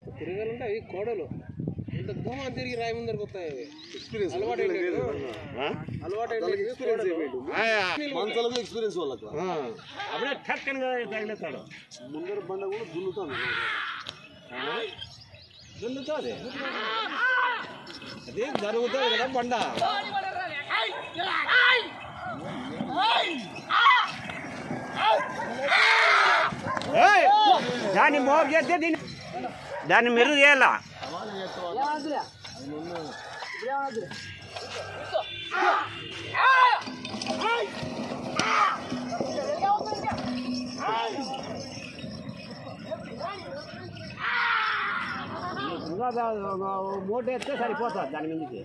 తిరగాలంటే అవి కోడలు ఇంత దూమ తిరిగి రాయి ముందరికి వస్తాయి అవి ఎక్స్పీరియన్స్ అలవాటు అయినట్టు. అలవాటు అయినట్టు కోడలు. మంచాలకు ఎక్స్పీరియన్స్ వాళ్ళకు అప్పుడే టక్కన తగిలేస్తాడు ముందర బండ కూడా దున్నుతాను దున్నుతుంది అది జరుగుతుంది కదా బండ దాన్ని మోపు చేస్తే దీన్ని దాన్ని మెరుగు చేయాలా ఇంకా దా- మూట ఎత్తే సరిపోతుంది దాని మీదకి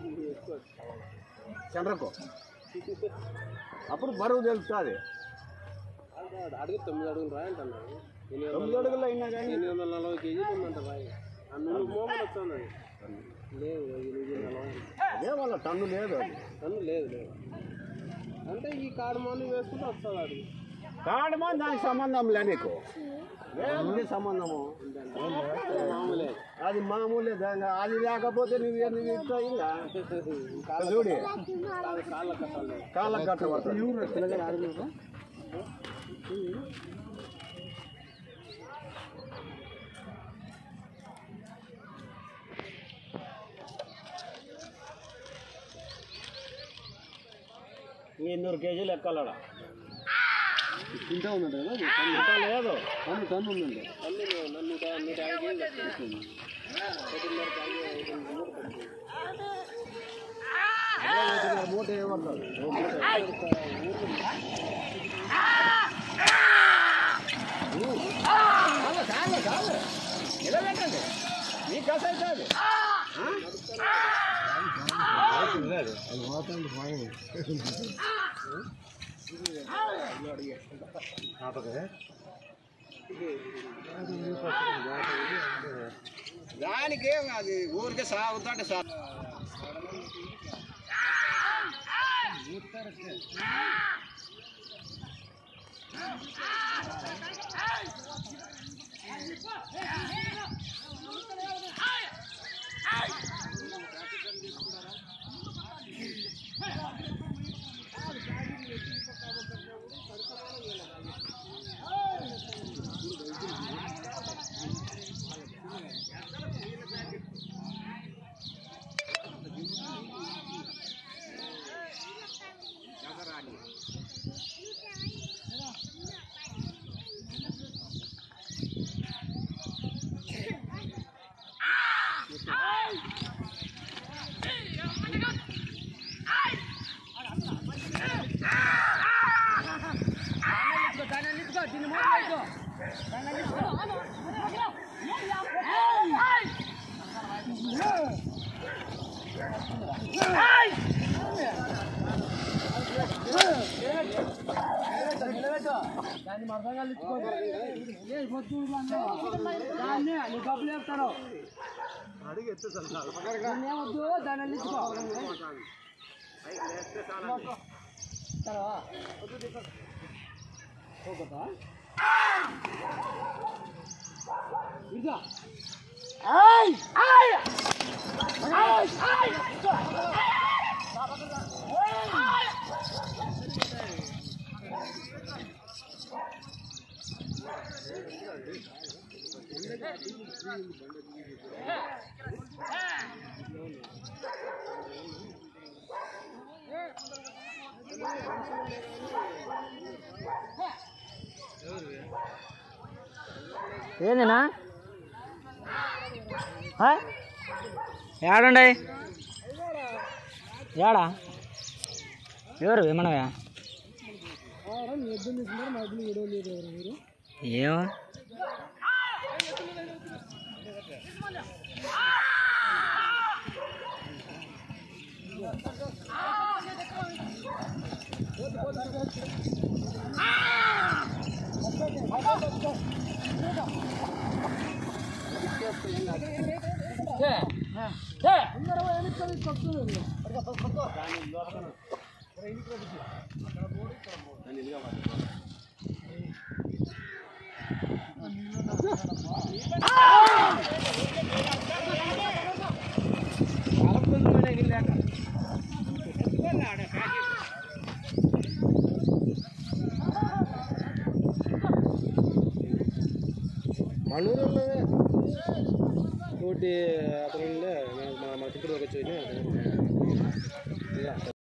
చంద్రకు అప్పుడు బరువు తెలుస్తుంది అడుగు తొమ్మిది అడుగులు రాయి అంటున్నాడు ఎనిమిది వందల- తొమ్మిది అడుగులు అయినా కానీ ఎనిమిది వందల నలభై కేజీలు ఉందంట రాయి ఆ నూనె మోమలు వస్తుంది లేదు ఎనిమిది నలభై అదే వాళ్ళ టన్ను లేదు అది అన్ను లేదు లేదు అంటే ఈ కాడు మందు వేసుకుంటే వస్తుంది అది కాడమా దానికి సంబంధం లే నీకు ఏముంది సంబంధము మామూలే అది మామూలే దాని అది లేకపోతే నువ్వు ఎందుకు ఇస్తా ఇంకా చూడి కాదు కాళ్ళ కట్టాలి కాళ్ళకు కట్టబడుతుంది ఎన్నూరు కేజీలు ఎక్కాలడ తింటా ఉందంట కదా అది. ఇంకా లేదు టన్ను టన్ను ఉందండి అన్ని నూట నూట యాభై కేజీలు వస్తుంది. ఒకటిన్నర కేజీ, ఐదున్నర మూడు పడుతుంది. మూట ఏమవుతుంది నిలబెట్టండి మీ కస అవుతుంది దానికి అది ఊరికే సాగుతుంటే సాగు ఏందినా ఏడుండయి ఏడా ఎవరు ఏమన్నావా ఏమో మనూరులోనే ఒకటి అతను ఉండే మా మా చుట్టూ వచ్చి